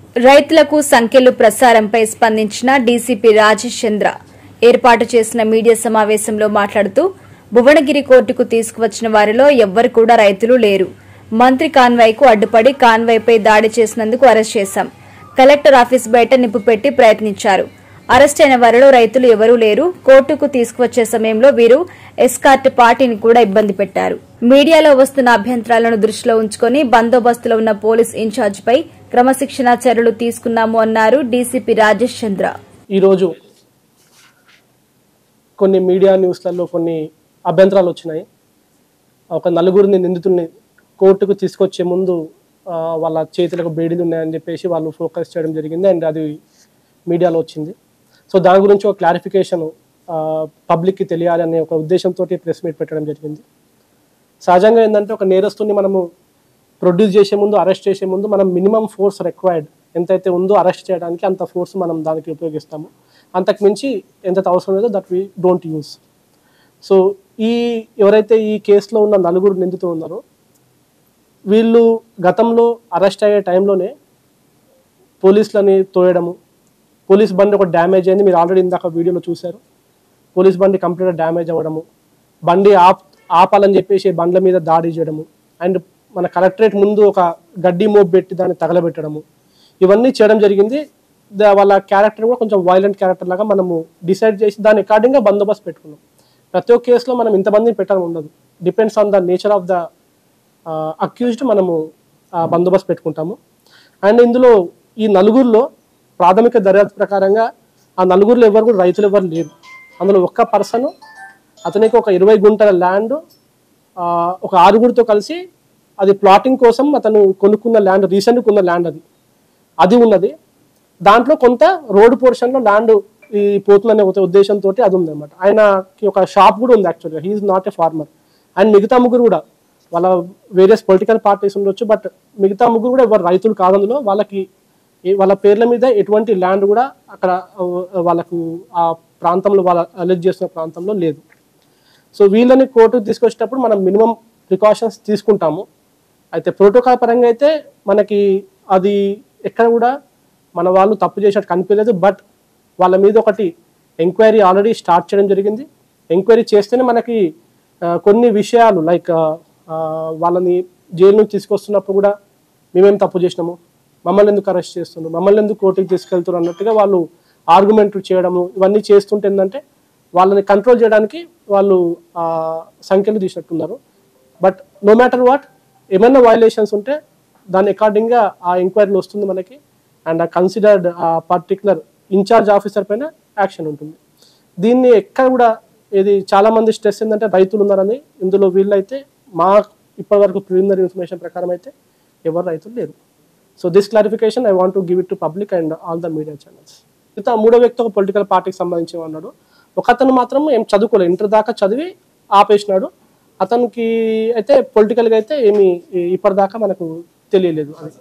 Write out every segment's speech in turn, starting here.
రైతులకు సంఖ్యలు ప్రసారంపై స్పందించిన డీసీపీ రాజేష్ చంద్ర ఏర్పాటు చేసిన మీడియా సమావేశంలో మాట్లాడుతూ భువనగిరి కోర్టుకు తీసుకువచ్చిన వారిలో ఎవ్వరు కూడా రైతులు లేరు మంత్రి కాన్వాయ్కు అడ్డుపడి కాన్వాయ్పై దాడి చేసినందుకు అరెస్ట్ చేశాం కలెక్టర్ ఆఫీస్ బయట నిప్పు పెట్టి ప్రయత్నించారు అరెస్ట్ అయిన వారిలో రైతులు ఎవరూ లేరు కోర్టుకు తీసుకువచ్చే సమయంలో వీరు ఎస్కార్ట్ పార్టీని కూడా ఇబ్బంది పెట్టారు మీడియాలో వస్తున్న అభ్యంతరాలను దృష్టిలో ఉంచుకొని బందోబస్తులో ఉన్న పోలీస్ ఇన్ఛార్జిపై క్రమశిక్షణా చర్యలు తీసుకున్నాము అన్నారు డీసీపీ రాజేష్ చంద్ర ఈరోజు కొన్ని మీడియా న్యూస్లలో కొన్ని అభ్యంతరాలు వచ్చినాయి ఒక నలుగురిని నిందితుల్ని కోర్టుకు తీసుకొచ్చే ముందు ఆ, వాళ్ళ చేతులకు బేడీలు ఉన్నాయని చెప్పేసి వాళ్ళు ఫోకస్ చేయడం జరిగింది అండ్ అది మీడియాలో వచ్చింది సో దాని గురించి ఒక క్లారిఫికేషన్ పబ్లిక్కి తెలియాలి అనే ఒక ఉద్దేశంతో ప్రెస్ మీట్ పెట్టడం జరిగింది సహజంగా ఏంటంటే ఒక నేరస్తుని మనము ప్రొడ్యూస్ చేసే ముందు అరెస్ట్ చేసే ముందు మనం మినిమం ఫోర్స్ రిక్వైర్డ్ ఎంతైతే ఉందో అరెస్ట్ చేయడానికి అంత ఫోర్స్ మనం దానికి ఉపయోగిస్తాము అంతకు మించి ఎంత అవసరం లేదో that we don't use so ఈ ఎవరైతే ఈ కేసులో ఉన్న నలుగురు నిందితూ ఉన్నారో వీళ్ళు గతంలో అరెస్ట్ అయ్యే టైంలోనే పోలీసులని తోయడము పోలీస్ బండి ఒక డ్యామేజ్ అయింది మీరు ఆల్రెడీ ఇందాక వీడియోలో చూశారు పోలీస్ బండి కంప్లీట్గా డ్యామేజ్ అవ్వడము బండి ఆప్ ఆపాలని చెప్పేసి బండ్ల మీద దాడి చేయడము అండ్ మన కలెక్టరేట్ ముందు ఒక గడ్డి మోప్ పెట్టి దాన్ని తగలబెట్టడము ఇవన్నీ చేయడం జరిగింది దా- వాళ్ళ క్యారెక్టర్ కూడా కొంచెం వైలెంట్ క్యారెక్టర్ లాగా మనము డిసైడ్ చేసి దాని అకార్డింగ్గా బందోబస్తు పెట్టుకున్నాం ప్రతి ఒక్క కేసులో మనం ఇంతమందిని పెట్టడం ఉండదు depends on the nature of the accused మనము ఆ, బందోబస్తు పెట్టుకుంటాము అండ్ ఇందులో ఈ నలుగురిలో ప్రాథమిక దర్యాప్తు ప్రకారంగా ఆ నలుగురిలో ఎవరు కూడా రైతులు ఎవరు లేరు అందులో ఒక్క పర్సన్ అతనికి ఒక ఇరవై గుంటల ల్యాండ్ ఒక ఆరుగురితో కలిసి అది ప్లాటింగ్ కోసం అతను కొనుక్కున్న ల్యాండ్ రీసెంట్ కొన్న ల్యాండ్ అది అది ఉన్నది దాంట్లో కొంత రోడ్ పోర్షన్లో ల్యాండ్ ఈ పోతుందనే ఒక ఉద్దేశంతో అది ఉందన్నమాట ఆయనకి ఒక షాప్ కూడా ఉంది యాక్చువల్గా he's not a farmer and మిగతా ముగ్గురు కూడా వాళ్ళ వేరియస్ పొలిటికల్ పార్టీస్ ఉండొచ్చు బట్ మిగతా ముగ్గురు కూడా ఎవరు రైతులు కాదు అందులో వాళ్ళకి ఈ- వాళ్ళ పేర్ల మీద ఎటువంటి ల్యాండ్ కూడా అక్కడ ఆ, వాళ్ళకు ఆ ప్రాంతంలో వాళ్ళ అలెక్ట్ చేస్తున్న ప్రాంతంలో లేదు సో వీళ్ళని కోర్టుకు తీసుకొచ్చేటప్పుడు మనం మినిమం ప్రికాషన్స్ తీసుకుంటాము అయితే ప్రోటోకాల్ పరంగా అయితే మనకి అది ఎక్కడ కూడా మన వాళ్ళు తప్పు చేసినట్టు కనిపించలేదు బట్ వాళ్ళ మీద ఒకటి ఎంక్వైరీ ఆల్రెడీ స్టార్ట్ చేయడం జరిగింది ఎంక్వైరీ చేస్తేనే మనకి ఆ, కొన్ని విషయాలు లైక్ వాళ్ళని జైలు నుంచి తీసుకొస్తున్నప్పుడు కూడా మేమేం తప్పు చేసినాము మమ్మల్ని ఎందుకు అరెస్ట్ చేస్తున్నారు మమ్మల్ని ఎందుకు కోర్టుకి తీసుకెళ్తున్నారు అన్నట్టుగా వాళ్ళు ఆర్గ్యుమెంట్ చేయడము ఇవన్నీ చేస్తుంటే ఏంటంటే వాళ్ళని కంట్రోల్ చేయడానికి వాళ్ళు ఆ, సంఖ్యలు తీసినట్టున్నారు బట్ నో మ్యాటర్ వాట్ ఏమైనా వైలేషన్స్ ఉంటే దాని అకార్డింగ్గా ఆ ఎంక్వైరీలో వస్తుంది మనకి అండ్ ఆ కన్సిడర్డ్ ఆ పర్టికులర్ ఇన్ఛార్జ్ ఆఫీసర్ పైన యాక్షన్ ఉంటుంది దీన్ని ఎక్కడ కూడా ఇది చాలా మంది స్ట్రెస్ ఏంటంటే రైతులు ఉన్నారని ఇందులో వీళ్ళైతే మా ఇప్పటివరకు ప్రిలిమినరీ ఇన్ఫర్మేషన్ ప్రకారం అయితే ఎవరు రైతులు లేరు so this clarification I want give it to public and all the media channels మిగతా మూడో వ్యక్తి ఒక పొలిటికల్ పార్టీకి సంబంధించి ఉన్నాడు ఒకతను మాత్రం ఏం చదువుకోలేదు ఇంటర్ దాకా చదివి ఆపేసినాడు అతనికి అయితే పొలిటికల్గా అయితే ఏమి ఇప్పటిదాకా మనకు తెలియలేదు అది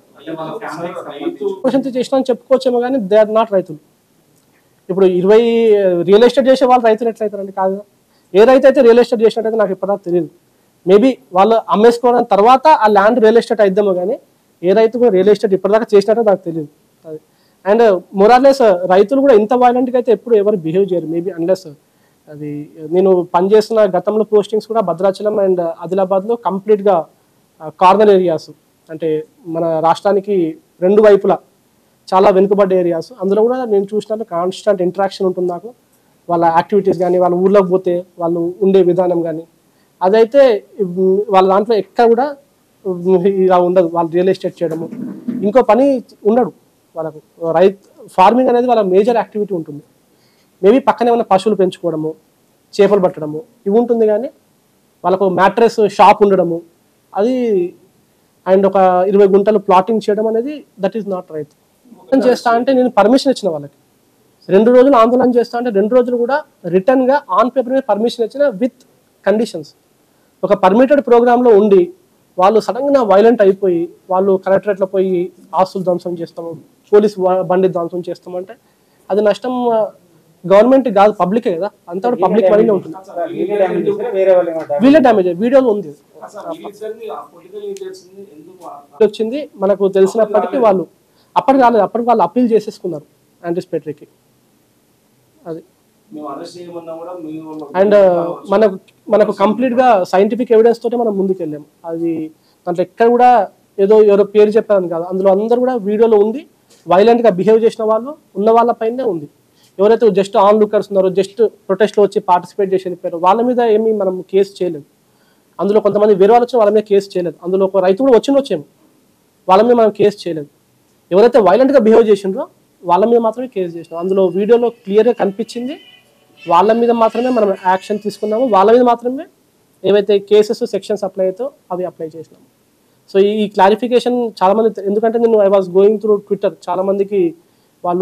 క్వశ్చన్ చేసిన అని చెప్పుకోవచ్చేమో కానీ దే ఆర్ నాట్ రైతులు ఇప్పుడు ఇరవై రియల్ ఎస్టేట్ చేసే వాళ్ళు రైతులు ఎట్లయితారండి కాదు ఏ రైతు అయితే రియల్ ఎస్టేట్ చేసినట్టయితే నాకు ఇప్పటిదాకా తెలియదు మేబీ వాళ్ళు అమ్మేసుకోవడం తర్వాత ఆ ల్యాండ్ రియల్ ఎస్టేట్ అయిద్దామో కానీ ఏ రైతు కూడా రియల్ ఎస్టేట్ ఇప్పటిదాకా చేసినట్టు నాకు తెలియదు అది అండ్ మొరార్లెస్ రైతులు కూడా ఇంత వైలెంట్గా అయితే ఎప్పుడు ఎవరు బిహేవ్ చేయరు మేబీ అన్లెస్ అది నేను పనిచేస్తున్న గతంలో పోస్టింగ్స్ కూడా భద్రాచలం అండ్ ఆదిలాబాద్లో కంప్లీట్గా కార్నర్ ఏరియాస్ అంటే మన రాష్ట్రానికి రెండు వైపులా చాలా వెనుకబడ్డ ఏరియాస్ అందులో కూడా నేను చూసినాను కాన్స్టెంట్ ఇంటరాక్షన్ ఉంటుంది నాకు వాళ్ళ యాక్టివిటీస్ కానీ వాళ్ళ ఊర్లోకి పోతే వాళ్ళు ఉండే విధానం కానీ అదైతే ఉమ్, వాళ్ళ దాంట్లో ఎక్కడ కూడా ఉమ్, ఇలా ఉండదు వాళ్ళు రియల్ ఎస్టేట్ చేయడము ఇంకో పని ఉండడు వాళ్ళకు రైత్ ఫార్మింగ్ అనేది వాళ్ళ మేజర్ యాక్టివిటీ ఉంటుంది మేబీ పక్కనే ఉన్న పశువులు పెంచుకోవడము చేపలు పట్టడము ఇవి ఉంటుంది కానీ వాళ్ళకు మ్యాట్రెస్ షాప్ ఉండడము అది అండ్ ఒక ఇరవై గుంటలు ప్లాటింగ్ చేయడం అనేది దట్ ఈస్ నాట్ రైట్ చేస్తా అంటే నేను పర్మిషన్ ఇచ్చిన వాళ్ళకి రెండు రోజులు ఆందోళన చేస్తా అంటే రెండు రోజులు కూడా రిటర్న్ గా ఆన్ పేపర్ మీద పర్మిషన్ ఇచ్చిన విత్ కండిషన్స్ ఒక పర్మిటెడ్ ప్రోగ్రామ్ లో ఉండి వాళ్ళు సడన్ గా వైలెంట్ అయిపోయి వాళ్ళు కలెక్టరేట్ లో పోయి ఆస్తులు ధ్వంసం చేస్తాము పోలీస్ వా- బండి ధ్వంసం చేస్తామంటే అది నష్టం గవర్నమెంట్ కాదు పబ్లికే కదా అంతా కూడా పబ్లిక్ మనీనే ఉంటుంది వేరే వాళ్ళు ఏమంటారు వీళ్ళే డ్యామేజ్ వీడియోలో ఉంది వచ్చింది మనకు తెలిసినప్పటికీ వాళ్ళు అప్పటికి రాలేదు అప్పటికి వాళ్ళు అప్పీల్ చేసేసుకున్నారు యాంటిసిపేటరీకి అది మేము అరెస్ట్ చేయమన్నా కూడా మీ వాళ్ళు అండ్ మనకు మనకు కంప్లీట్ గా సైంటిఫిక్ ఎవిడెన్స్ తోటే మనం ముందుకు వెళ్ళాం అది దాంట్లో ఎక్కడ కూడా ఏదో ఎవరో పేరు చెప్పారని కాదు అందులో అందరూ కూడా వీడియోలో ఉంది వైలెంట్ గా బిహేవ్ చేసిన వాళ్ళు ఉన్న వాళ్ళ పైనే ఉంది ఎవరైతే జస్ట్ ఆన్ లుకర్స్ ఉన్నారో జస్ట్ ప్రొటెస్ట్ లో వచ్చి పార్టిసిపేట్ చేసి వెళ్ళిపోయారో వాళ్ళ మీద ఏమీ మనం కేసు చేయలేదు అందులో కొంతమంది వేరే వాళ్ళు వచ్చిన వాళ్ళ మీద కేసు చేయలేదు అందులో ఒక రైతు కూడా వచ్చిన వచ్చేమో వాళ్ళ మీద మనం కేసు చేయలేదు ఎవరైతే వైలెంట్ గా బిహేవ్ చేసిండ్రో వాళ్ళ మీద మాత్రమే కేసు చేసినాం అందులో వీడియోలో క్లియర్ గా కనిపించింది వాళ్ళ మీద మాత్రమే మనం యాక్షన్ తీసుకున్నాము వాళ్ళ మీద మాత్రమే ఏవైతే కేసెస్ సెక్షన్స్ అప్లై అవుతో అవి అప్లై చేసినాము సో ఈ క్లారిఫికేషన్ చాలా మంది తె- ఎందుకంటే నేను I was going through Twitter చాలా మందికి వాళ్ళు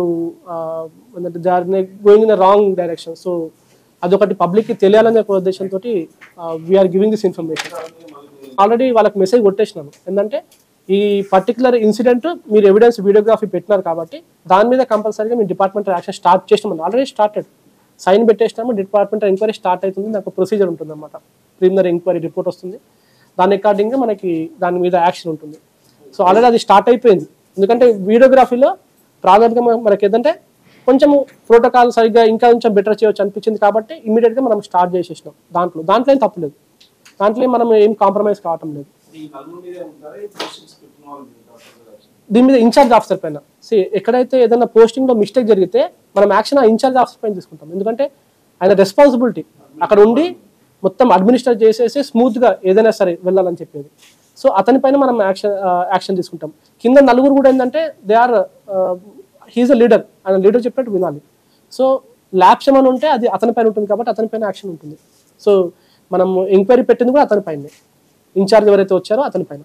going in wrong direction so అదొకటి పబ్లిక్కి తెలియాలనే ఒక ఉద్దేశంతో we are giving this information already వాళ్ళకి మెసేజ్ కొట్టేసినాను ఏంటంటే ఈ పర్టికులర్ ఇన్సిడెంట్ మీరు ఎవిడెన్స్ వీడియోగ్రఫీ పెట్టినారు కాబట్టి దాని మీద కంపల్సరీగా మీ డిపార్ట్మెంట్ యాక్షన్ స్టార్ట్ చేసినాం ఆల్రెడీ స్టార్టెడ్ సైన్ పెట్టేసినాము డిపార్ట్మెంట్ ఎంక్వైరీ స్టార్ట్ అవుతుంది దానికి ప్రొసీజర్ ఉంటుంది అనమాట ప్రిలిమినరీ ఎంక్వైరీ రిపోర్ట్ వస్తుంది దాని అకార్డింగ్గా మనకి దాని మీద యాక్షన్ ఉంటుంది సో ఆల్రెడీ అది స్టార్ట్ అయిపోయింది ఎందుకంటే వీడియోగ్రఫీలో ప్రాథమికంగా మనకి ఏంటంటే కొంచెము ప్రోటోకాల్ సరిగ్గా ఇంకా కొంచెం బెటర్ చేయొచ్చు అనిపించింది కాబట్టి ఇమీడియట్గా మనం స్టార్ట్ చేసేసినాం దాంట్లో దాంట్లో ఏం తప్పలేదు దాంట్లో ఏం మనం ఏం కాంప్రమైజ్ కావటం లేదు ఈ నలుగురు మీదే ఉంటారా ఈ పోస్టింగ్స్ పెట్టిన వాళ్ళు ఉంటారా? దీని మీద ఇన్ఛార్జ్ ఆఫీసర్ పైన సి ఎక్కడైతే ఏదైనా పోస్టింగ్ లో మిస్టేక్ జరిగితే మనం యాక్షన్ ఆ ఇన్ఛార్జ్ ఆఫీసర్ పైన తీసుకుంటాం ఎందుకంటే ఆయన రెస్పాన్సిబిలిటీ అక్కడ ఉండి మొత్తం అడ్మినిస్టర్ చేసేసి స్మూత్ గా ఏదైనా సరే వెళ్ళాలని చెప్పేది సో అతని పైన మనం యాక్షన్ యాక్షన్ తీసుకుంటాం కింద నలుగురు కూడా ఏంటంటే they are he's a leader ఆయన లీడర్ చెప్పినట్టు వినాలి సో ల్యాబ్స్ ఏమైనా ఉంటే అది అతని పైన ఉంటుంది కాబట్టి అతని పైన యాక్షన్ ఉంటుంది సో మనం ఎంక్వైరీ పెట్టింది కూడా అతని పైనే ఇన్ఛార్జ్ ఎవరైతే వచ్చారో అతని పైన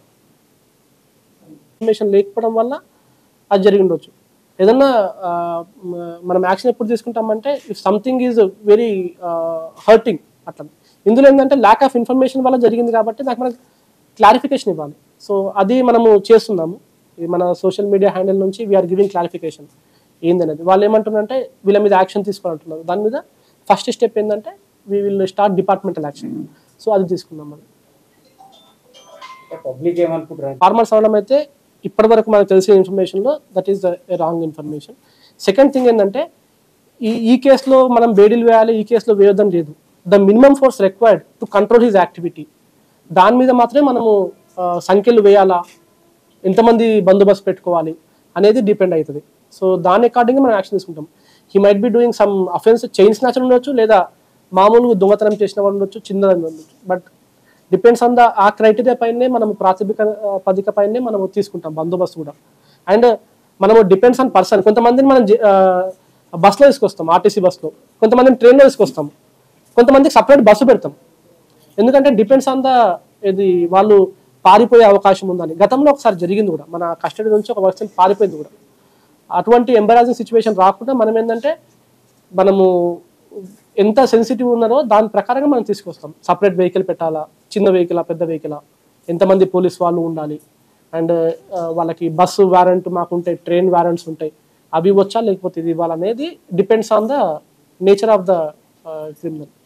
ఇన్ఫర్మేషన్ లేకపోవడం వల్ల అది జరిగి ఉండొచ్చు ఏదన్నా ఆ, మ- మనం యాక్షన్ ఎప్పుడు తీసుకుంటామంటే if something is very hurting అట్లా ఇందులో ఏంటంటే ల్యాక్ ఆఫ్ ఇన్ఫర్మేషన్ వల్ల జరిగింది కాబట్టి నాకు మనకు క్లారిఫికేషన్ ఇవ్వాలి సో అది మనము చేస్తున్నాము ఈ మన సోషల్ మీడియా హ్యాండిల్ నుంచి వీఆర్ గివింగ్ క్లారిఫికేషన్ ఏందనేది వాళ్ళు ఏమంటున్నారంటే వీళ్ళ మీద యాక్షన్ తీసుకోవాలంటున్నారు దాని మీద ఫస్ట్ స్టెప్ ఏంటంటే we will start departmental action so అది తీసుకుందాం మనం పబ్లిక్ ఏమనుకుంటారు ఫార్మర్స్ అవడం అయితే ఇప్పటి వరకు మనకు తెలిసిన ఇన్ఫర్మేషన్లో that is wrong information second thing ఏంటంటే ఈ ఈ కేసులో మనం బేడీలు వేయాలి ఈ కేసులో వేయొద్దని లేదు the minimum force required to control his activity దాని మీద మాత్రమే మనము ఆ, సంఖ్యలు వేయాలా ఎంతమంది బందోబస్తు పెట్టుకోవాలి అనేది డిపెండ్ అవుతుంది సో దాని అకార్డింగ్ మనం యాక్షన్ తీసుకుంటాం he might be doing some offence chain snatcher ఉండొచ్చు లేదా మామూలుగా దొంగతనం చేసిన వాళ్ళు ఉండొచ్చు చిన్నదని ఉండొచ్చు బట్ డిపెండ్స్ ఆన్ ద ఆ క్రైటీరియా పైనే మనం ప్రాథమిక ఆ, పదిక పైనే మనం తీసుకుంటాం బందోబస్తు కూడా అండ్ మనము డిపెండ్స్ ఆన్ పర్సన్ కొంతమందిని మనం జి- ఆ, బస్సులో తీసుకొస్తాం ఆర్టీసీ బస్సులో కొంతమందిని ట్రైన్లో తీసుకొస్తాం కొంతమందికి సపరేట్ బస్సు పెడతాం ఎందుకంటే డిపెండ్స్ ఆన్ ద ఇది వాళ్ళు పారిపోయే అవకాశం ఉందని గతంలో ఒకసారి జరిగింది కూడా మన కస్టడీ నుంచి ఒక పర్సన్ పారిపోయింది కూడా అటువంటి ఎంబరాజింగ్ సిచ్యువేషన్ రాకుండా మనం ఏంటంటే మనము ఎంత సెన్సిటివ్ ఉన్నారో దాని ప్రకారంగా మనం తీసుకొస్తాం సపరేట్ వెహికల్ పెట్టాలా చిన్న వెహికలా పెద్ద వెహికలా ఎంతమంది పోలీస్ వాళ్ళు ఉండాలి అండ్ వాళ్ళకి బస్సు వారెంట్ మాకు ఉంటాయి ట్రైన్ వారెంట్స్ ఉంటాయి అవి వచ్చా లేకపోతే ఇది ఇవ్వాలనేది depends on the nature of the criminal